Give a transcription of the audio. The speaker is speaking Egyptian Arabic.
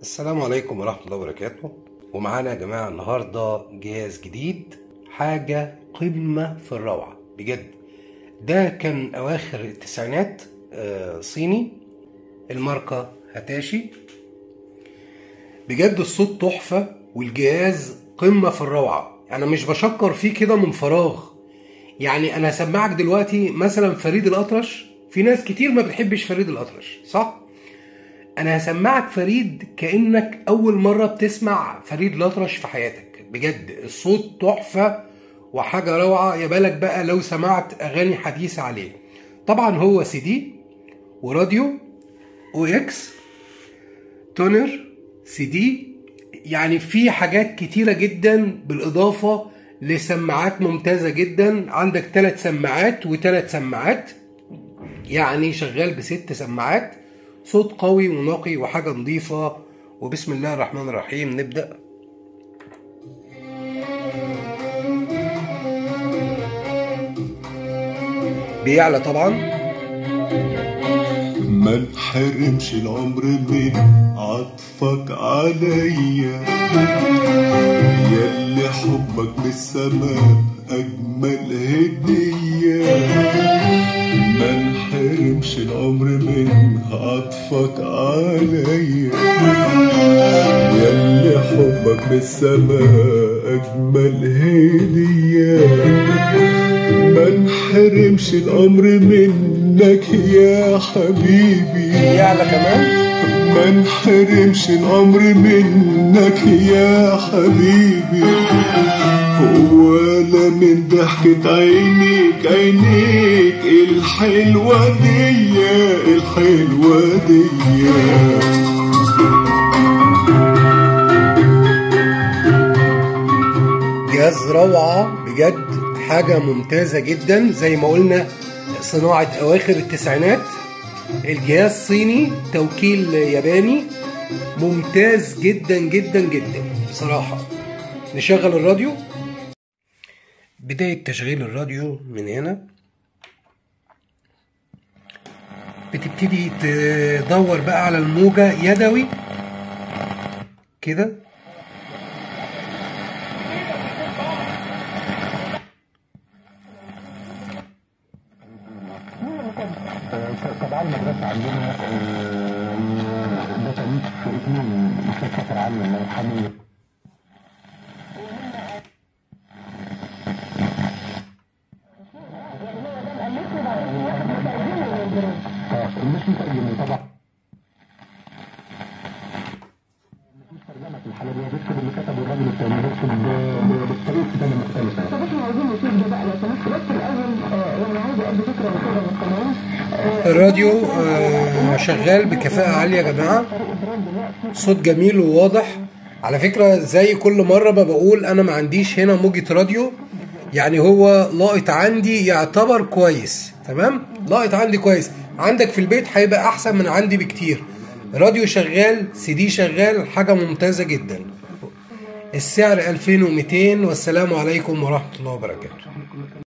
السلام عليكم ورحمة الله وبركاته ومعانا يا جماعة النهاردة جهاز جديد حاجة قمة في الروعة بجد ده كان أواخر التسعينات آه، صيني الماركة هتاشي بجد الصوت تحفة والجهاز قمة في الروعة أنا مش بشكر فيه كده من فراغ يعني أنا هسمعك دلوقتي مثلا فريد الأطرش في ناس كتير ما بتحبش فريد الأطرش صح؟ انا هسمعك فريد كانك اول مره بتسمع فريد الأطرش في حياتك بجد الصوت تحفه وحاجه روعه يا بالك بقى لو سمعت اغاني حديثه عليه طبعا هو سي دي وراديو او اكس تونر سي دي يعني في حاجات كتيره جدا بالاضافه لسماعات ممتازه جدا عندك ثلاث سماعات وثلاث سماعات يعني شغال بست سماعات صوت قوي ونقي وحاجة نظيفة وبسم الله الرحمن الرحيم نبدأ بيعلى طبعا ما انحرمش العمر من عطفك عليا ياللي حبك من السماء اجمل هديه ما انحرمش العمر من عطفك عليا ياللي حبك من السماء اجمل هديه ما انحرمش الامر منك يا حبيبي يعلى كمان ما انحرمش الامر منك يا حبيبي ولا من ضحكة عينيك عينيك الحلوة دي الحلوة دي جهاز روعة بجد حاجة ممتازة جدا زي ما قلنا صناعة أواخر التسعينات الجهاز صيني توكيل ياباني ممتاز جدا جدا جدا بصراحة نشغل الراديو بداية تشغيل الراديو من هنا بتبتدي تدور بقى على الموجة يدوي كده طبعا المدرسة عندنا ده تاريخ اثنين مستشفى العالم الله يرحمه مش مترجم طبعا مفيش ترجمة في الحالة دي بيكتب اللي كتبه الراجل التاني بيكتب بالطريقة كتابة مختلفة طب احنا عايزين نشوف ده بقى لو سمحت بس الاول آه، يعني عايزه ادي فكره وكده للسامعين الراديو آه، شغال بكفاءة عالية يا جماعة صوت جميل وواضح على فكرة زي كل مرة ما بقول أنا ما عنديش هنا موجة راديو يعني هو لاقط عندي يعتبر كويس تمام لاقط عندي كويس عندك في البيت هيبقى أحسن من عندي بكتير راديو شغال سي دي شغال حاجة ممتازة جدا السعر 2200 والسلام عليكم ورحمة الله وبركاته